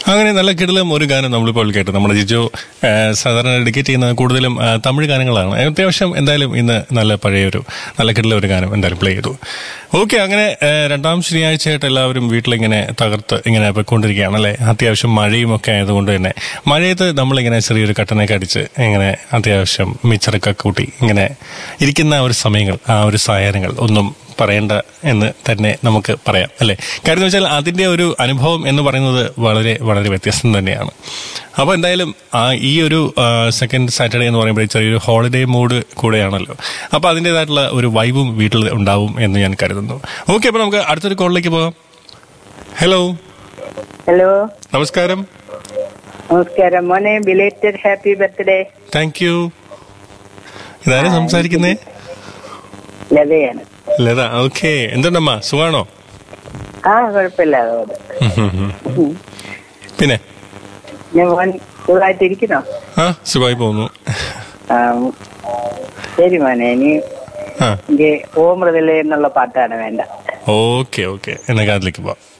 അങ്ങനെ നല്ല കിടലും ഒരു ഗാനം നമ്മളിപ്പോൾ കേട്ടു നമ്മുടെ ജിജോ ആ, സാധാരണ ഡെഡിക്കേറ്റ് ചെയ്യുന്നത് കൂടുതലും ആ, തമിഴ് ഗാനങ്ങളാണ് അത്യാവശ്യം എന്തായാലും ഇന്ന് നല്ല പഴയൊരു നല്ല കിടല ഒരു ഗാനം എന്തായാലും പ്ലേ ചെയ്തു ഓക്കെ അങ്ങനെ ആ, രണ്ടാം ശനിയാഴ്ചയായിട്ട് എല്ലാവരും വീട്ടിലിങ്ങനെ തകർത്ത് ഇങ്ങനെ പോയിക്കൊണ്ടിരിക്കുകയാണ് അല്ലേ അത്യാവശ്യം മഴയും ഒക്കെ ആയതുകൊണ്ട് തന്നെ മഴയത്ത് നമ്മളിങ്ങനെ ചെറിയൊരു കട്ടനൊക്കെ അടിച്ച് ഇങ്ങനെ അത്യാവശ്യം മിച്ചറൊക്കെ കൂട്ടി ഇങ്ങനെ ഇരിക്കുന്ന ആ ഒരു സമയങ്ങൾ ആ ഒരു സായാഹ്നങ്ങൾ ഒന്നും പറയേണ്ട എന്ന് തന്നെ നമുക്ക് പറയാം അല്ലെ കാര്യം എന്ന് വെച്ചാൽ അതിന്റെ ഒരു അനുഭവം എന്ന് പറയുന്നത് വളരെ വളരെ വ്യത്യസ്തം തന്നെയാണ് അപ്പൊ എന്തായാലും ആ ഈ ഒരു സെക്കൻഡ് സാറ്റർഡേ എന്ന് പറയുമ്പോൾ ചെറിയൊരു ഹോളിഡേ മൂഡ് കൂടെയാണല്ലോ അപ്പൊ അതിൻ്റെതായിട്ടുള്ള ഒരു വൈബും വീട്ടിൽ ഉണ്ടാവും എന്ന് ഞാൻ കരുതുന്നു ഓക്കെ അപ്പൊ നമുക്ക് അടുത്തൊരു കോളിലേക്ക് പോകാം ഹലോ ഹലോ നമസ്കാരം നമസ്കാരം മോനെ belated happy birthday thank you ഇതാരും സംസാരിക്കുന്നേ ലതയാണ് ലത ഓക്കെ എന്തുണ്ടമ്മ സുഖാണോ ആ കുഴപ്പമില്ല അതുകൊണ്ട് പിന്നെ ഞാൻ മോൻ സുഖമായിട്ടിരിക്കണോ ആ സുഖമായി പോകുന്നു ആ, ശരി മോനെ ഇനി ആ എനിക്ക് ഓ മൃതലേ എന്നുള്ള പാട്ടാണ് വേണ്ട ഓക്കെ ഓക്കെ എന്നാ അതിലേക്ക് പോവാം